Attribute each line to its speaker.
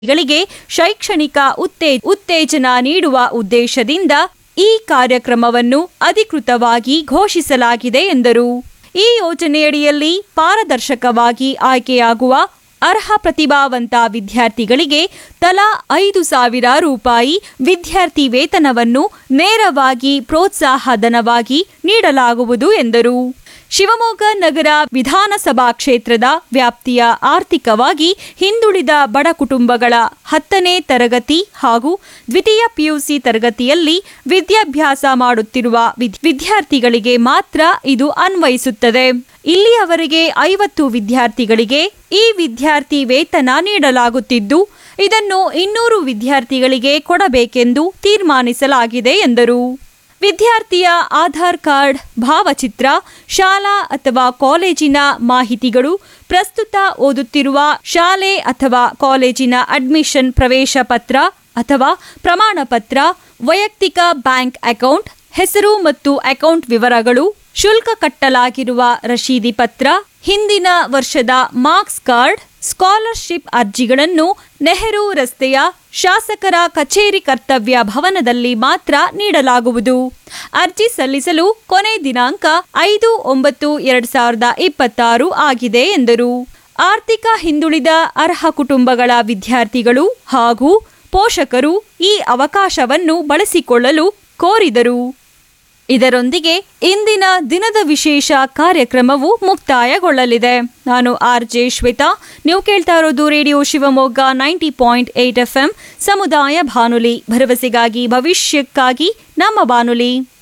Speaker 1: ಗಳಿಗೆ ಶೈಕ್ಷಣಿಕ ಉತ್ತೇ ಉತ್ತೇಜನ ನೀಡುವ ಉದ್ದೇಶದಿಂದ ಈ ಕಾರ್ಯಕ್ರಮವನ್ನು ಅಧಿಕೃತವಾಗಿ ಘೋಷಿಸಲಾಗಿದೆ ಎಂದರು ಈ ಯೋಜನೆಯಡಿಯಲ್ಲಿ ಪಾರದರ್ಶಕವಾಗಿ ಆಯ್ಕೆಯಾಗುವ ಅರ್ಹ ಪ್ರತಿಭಾವಂತ ವಿದ್ಯಾರ್ಥಿಗಳಿಗೆ ತಲಾ ಐದು ಸಾವಿರ ರೂಪಾಯಿ ವಿದ್ಯಾರ್ಥಿ ವೇತನವನ್ನು ನೇರವಾಗಿ ಪ್ರೋತ್ಸಾಹಧನವಾಗಿ ನೀಡಲಾಗುವುದು ಎಂದರು ಶಿವಮೊಗ್ಗ ನಗರ ವಿಧಾನಸಭಾ ಕ್ಷೇತ್ರದ ವ್ಯಾಪ್ತಿಯ ಆರ್ಥಿಕವಾಗಿ ಹಿಂದುಳಿದ ಬಡ ಕುಟುಂಬಗಳ ಹತ್ತನೇ ತರಗತಿ ಹಾಗೂ ದ್ವಿತೀಯ ಪಿಯುಸಿ ತರಗತಿಯಲ್ಲಿ ವಿದ್ಯಾಭ್ಯಾಸ ಮಾಡುತ್ತಿರುವ ವಿದ್- ವಿದ್ಯಾರ್ಥಿಗಳಿಗೆ ಮಾತ್ರ ಇದು ಅನ್ವಯಿಸುತ್ತದೆ ಇಲ್ಲಿಯವರೆಗೆ ಐವತ್ತು ವಿದ್ಯಾರ್ಥಿಗಳಿಗೆ ಈ ವಿದ್ಯಾರ್ಥಿ ವೇತನ ನೀಡಲಾಗುತ್ತಿದ್ದು ಇದನ್ನು ಇನ್ನೂರು ವಿದ್ಯಾರ್ಥಿಗಳಿಗೆ ಕೊಡಬೇಕೆಂದು ತೀರ್ಮಾನಿಸಲಾಗಿದೆ ಎಂದರು ವಿದ್ಯಾರ್ಥಿಯ ಆಧಾರ್ ಕಾರ್ಡ್ ಭಾವಚಿತ್ರ ಶಾಲಾ ಅಥವಾ ಕಾಲೇಜಿನ ಮಾಹಿತಿಗಳು ಪ್ರಸ್ತುತ ಓದುತ್ತಿರುವ ಶಾಲೆ ಅಥವಾ ಕಾಲೇಜಿನ ಅಡ್ಮಿಷನ್ ಪ್ರವೇಶ ಪತ್ರ ಅಥವಾ ಪ್ರಮಾಣ ಪತ್ರ ವೈಯಕ್ತಿಕ ಬ್ಯಾಂಕ್ ಅಕೌಂಟ್ ಹೆಸರು ಮತ್ತು ಅಕೌಂಟ್ ವಿವರಗಳು ಶುಲ್ಕ ಕಟ್ಟಲಾಗಿರುವ ರಶೀದಿ ಪತ್ರ ಹಿಂದಿನ ವರ್ಷದ ಮಾರ್ಕ್ಸ್ ಕಾರ್ಡ್ ಸ್ಕಾಲರ್ಶಿಪ್ ಅರ್ಜಿಗಳನ್ನು ನೆಹರು ರಸ್ತೆಯ ಶಾಸಕರ ಕಚೇರಿ ಕರ್ತವ್ಯ ಭವನದಲ್ಲಿ ಮಾತ್ರ ನೀಡಲಾಗುವುದು ಅರ್ಜಿ ಸಲ್ಲಿಸಲು ಕೊನೆ ದಿನಾಂಕ ಐದು ಒಂಬತ್ತು ಎರಡ್ ಸಾವಿರದ ಇಪ್ಪತ್ತಾರು ಆಗಿದೆ ಎಂದರು ಆರ್ಥಿಕ ಹಿಂದುಳಿದ ಅರ್ಹ ಕುಟುಂಬಗಳ ವಿದ್ಯಾರ್ಥಿಗಳು ಹಾಗೂ ಪೋಷಕರು ಈ ಅವಕಾಶವನ್ನು ಬಳಸಿಕೊಳ್ಳಲು ಕೋರಿದರು ಇದರೊಂದಿಗೆ ಇಂದಿನ ದಿನದ ವಿಶೇಷ ಕಾರ್ಯಕ್ರಮವು ಮುಕ್ತಾಯಗೊಳ್ಳಲಿದೆ ನಾನು ಆರ್ ಜೆ ಶ್ವೇತಾ ನೀವು ಕೇಳ್ತಾ ಇರೋದು radio Shivamogga ninety point eight F M ಸಮುದಾಯ ಬಾನುಲಿ ಭರವಸೆಗಾಗಿ ಭವಿಷ್ಯಕ್ಕಾಗಿ ನಮ್ಮ ಬಾನುಲಿ